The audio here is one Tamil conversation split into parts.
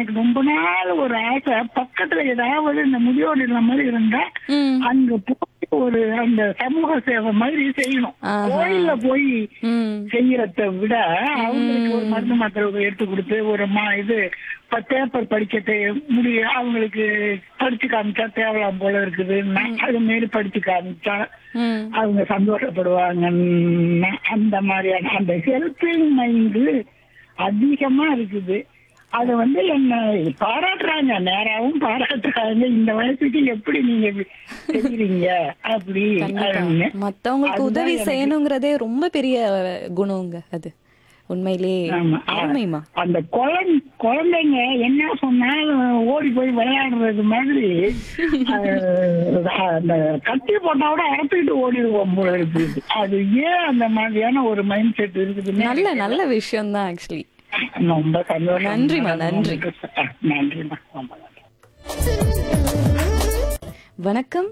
எனக்கு ரொம்ப நாள் ஒரு ஆசை பக்கத்துல ஏதாவது இந்த முதியோர் இல்லம் மாதிரி இருந்தா ம் அங்க போய் ஒரு அந்த சமூக சேவை மாதிரி செய்யணும் ஆஹா. கோயில்ல போய் ம் செய்யறத விட அவங்களுக்கு ஒரு மருந்து மாத்திரை எடுத்து கொடுத்து ஒரு மா இது ப- பேப்பர் படிக்க தெ- முடிய அவங்களுக்கு படிச்சு காமிச்சா தேவலாம் போல இருக்குது அது மாரி படிச்சு காமிச்சா ம் அவங்க சந்தோஷப்படுவாங்க அந்த மாதிரியான அந்த ஹெல்பிங் மைண்டு அதிகமா இருக்குது அது வந்து என்ன பாராட்டுறாங்க நேராவும் பாராட்டுறாங்க இந்த வயசுக்கு எப்படி நீங்க இப்படி செய்யறீங்க அப்படி கண்டிப்பா அப்படின்னு. மத்தவங்களுக்கு அதுதான் உதவி எனக்கு- செய்யணுங்கிறதே ரொம்ப பெரிய குணங்க அது உண்மையிலேயே ஆமா. அருமைமா அந்த குழந்தை குழந்தைங்க என்ன சொன்னாலும் ஓடி போய் விளையாடுறது மாதிரி அஹ், அந்த கட்டி போட்டா கூட அறுத்துக்கிட்டு ஓடிடுவோம் போல இருக்குது அது ஏன் அந்த மாதிரியான ஒரு மைண்ட் செட் இருக்குதுன்னு நல்ல நல்ல விஷயம் தான் ஆக்சுவலி ரொம்ப சந்தோஷம் நன்றிம்மா, நன்றி. அஹ், நன்றிம்மா ரொம்ப நன்றி வணக்கம்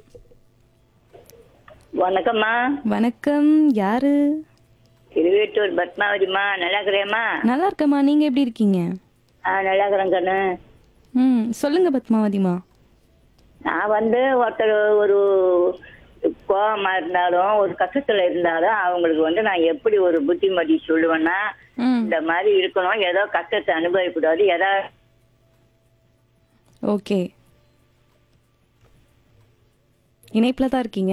வணக்கம்மா வணக்கம் யாரு திருவேட்டூர் பத்மாவதிம்மா நல்லா இருக்கிறேம்மா நல்லா இருக்கம்மா நீங்க எப்படி இருக்கீங்க ஆ நல்லா இருக்கிறேன் கண்ணு ம் சொல்லுங்க பத்மாவதிமா நான் வந்து ஒருத்தர் ஒரு கோவமா இருந்தாலும் ஒரு கஷ்டத்துல இருந்தாலும் அவங்களுக்கு வந்து நான் எப்படி ஒரு புத்திமதி சொல்லுவேன்னா ம் இந்த மாதிரி இருக்கணும் ஏதோ கஷ்டத்தை அனுபவிக்கூடாது ஏதோ ஓகே இணைப்புல தான் இருக்கீங்க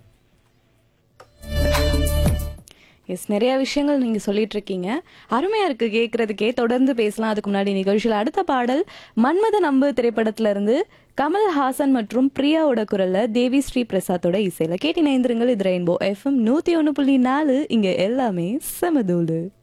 எஸ் நிறைய விஷயங்கள் நீங்க சொல்லிட்டு இருக்கீங்க அருமையா இருக்கு கேட்கறதுக்கே தொடர்ந்து பேசலாம் அதுக்கு முன்னாடி நிகழ்ச்சியில் அடுத்த பாடல் மன்மத நம்பு திரைப்படத்துல இருந்து கமல்ஹாசன் மற்றும் பிரியாவோட குரல்ல தேவி ஸ்ரீ பிரசாத்தோட இசையில கேட்டி நேந்திரங்கள் இது ரெயின்போ எஃப்எம் நூத்தி ஒன்று புள்ளி நாலு இங்க எல்லாமே சமதூளு